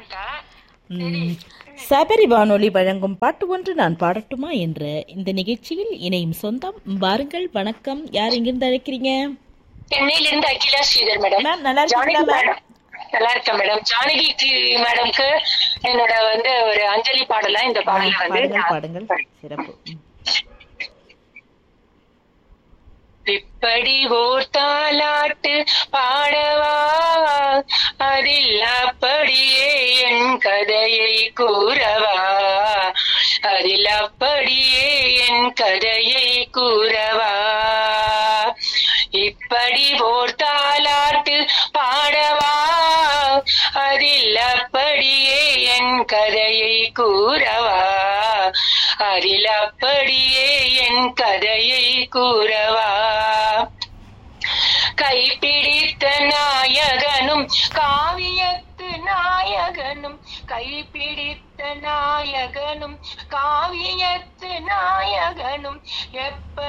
வந்துட்டா ம், சபரி வானொலி வழங்கும் பாட்டு ஒன்று நான் பாடட்டுமா என்ற இந்த நிகழ்ச்சியில் இணையும் சொந்தம் வாருங்கள் வணக்கம் யார் இங்கிருந்து அழைக்கிறீங்க சென்னையில இருந்து அகிலா ஸ்ரீதர் மேடம் மேம் நல்லா ஜானகி இருக்கீங்களா மேம் மேடம் நல்லா இருக்கேன் மேடம் ஜானகி மேடம்க்கு என்னோட வந்து ஒரு அஞ்சலி பாடலாம் இந்த ஆ, பாடல வந்து பாடுங்கள் நான் பாடுங்கள் சிறப்பு ம். இப்படி ஓர் தாலாட்டு பாடவா அதில் அப்படியே என் கதையை கூறவா அதில் அப்படியே என் கதையை கூறவா இப்படி ஓர் தாலாட்டு பாடவா அதில் அப்படியே என் கதையை கூறவா அதில் அப்படியே என் கதையை கூறவா கைப்பிடித்த நாயகனும் காவியத்து நாயகனும் கைப்பிடித்த நாயகனும் காவியத்து நாயகனும் எப்ப